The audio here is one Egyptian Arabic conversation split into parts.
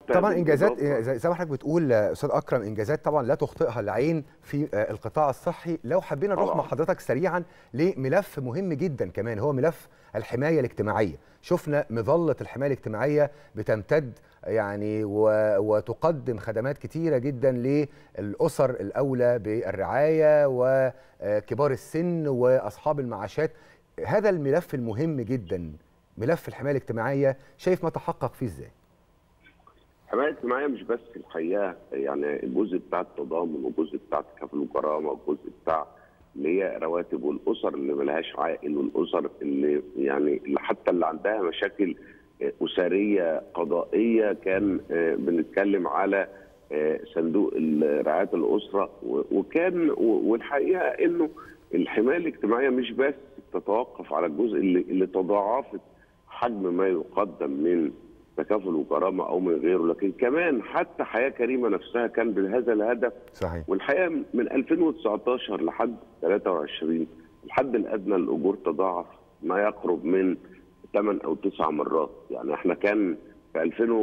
حتى طبعا انجازات بالإضافة- زي زي ما حضرتك بتقول آه، استاذ اكرم انجازات طبعا لا تخطئها العين في آه، القطاع الصحي لو حبينا نروح طبعاً. مع حضرتك سريعا لملف مهم جدا كمان هو ملف الحمايه الاجتماعيه شفنا مظله الحمايه الاجتماعيه بتمتد يعني و- وتقدم خدمات كتيره جدا للاسر الاولى بالرعايه وكبار السن واصحاب المعاشات هذا الملف المهم جدا ملف الحمايه الاجتماعيه شايف ما تحقق فيه ازاي الحمايه الاجتماعيه مش بس الحقيقه يعني الجزء بتاع التضامن والجزء بتاع تكافل الكرامه والجزء بتاع اللي هي رواتب والاسر اللي ملهاش عائل والاسر اللي يعني اللي حتى اللي عندها مشاكل آه، اسريه قضائيه كان آه، بنتكلم على آه، صندوق ال- رعايه الاسره و- وكان و- والحقيقه انه الحمايه الاجتماعيه مش بس تتوقف على الجزء اللي, اللي تضاعفت حجم ما يقدم من تكافل وكرامه او من غيره لكن كمان حتى حياه كريمه نفسها كان بهذا الهدف صحيح والحقيقه من 2019 لحد 23 الحد الادنى للاجور تضاعف ما يقرب من 8 او 9 مرات يعني احنا كان في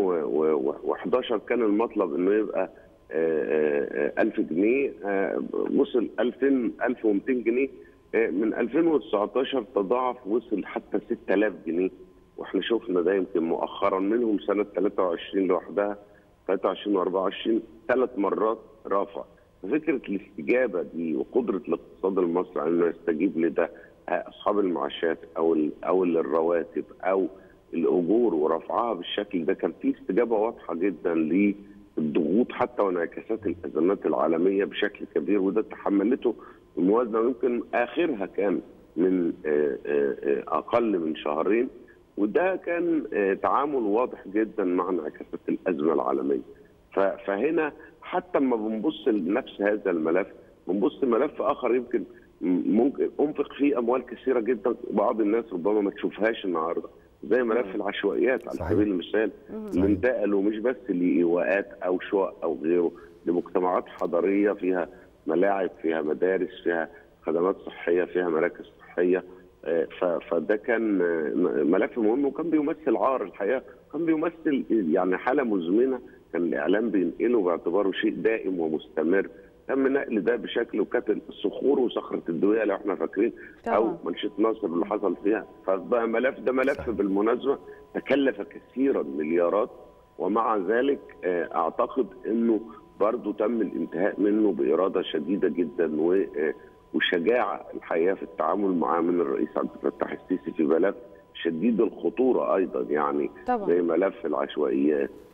2011 كان المطلب انه يبقى آه، آه، 1000 جنيه آه، وصل 2000 1200 جنيه آه، من 2019 تضاعف وصل حتى 6000 جنيه واحنا شفنا ده يمكن مؤخرا منهم سنه 23 لوحدها 23 و24 ثلاث مرات رافع فكره الاستجابه دي وقدره الاقتصاد المصري على انه يستجيب لده اصحاب المعاشات او ال- او الرواتب او الاجور ورفعها بالشكل ده كان في استجابه واضحه جدا للضغوط حتى وانعكاسات الازمات العالميه بشكل كبير وده تحملته الموازنه ويمكن اخرها كان من آه، آه، آه، اقل من شهرين وده كان آه، تعامل واضح جدا مع انعكاسات الازمه العالميه ف- فهنا حتى لما بنبص لنفس هذا الملف بنبص لملف اخر يمكن م- ممكن انفق فيه اموال كثيره جدا بعض الناس ربما ما تشوفهاش النهارده زي ملف العشوائيات على صحيح. سبيل المثال اللي انتقلوا مش بس لايواءات او شقق او غيره لمجتمعات حضريه فيها ملاعب فيها مدارس فيها خدمات صحيه فيها مراكز صحيه آه، ف- فده كان آه، ملف مهم وكان بيمثل عار الحقيقه كان بيمثل يعني حاله مزمنه كان الاعلام بينقله باعتباره شيء دائم ومستمر تم نقل ده بشكل وكانت الصخور وصخره الدويه لو احنا فاكرين او طبعا. منشاه ناصر اللي حصل فيها فبقى ملف ده ملف صحيح. بالمناسبه تكلف كثيرا مليارات ومع ذلك آه، اعتقد انه برضه تم الانتهاء منه باراده شديده جدا و آه، وشجاعه الحقيقه في التعامل معاه من الرئيس عبد الفتاح السيسي في ملف شديد الخطوره ايضا يعني طبعا. زي ملف العشوائيات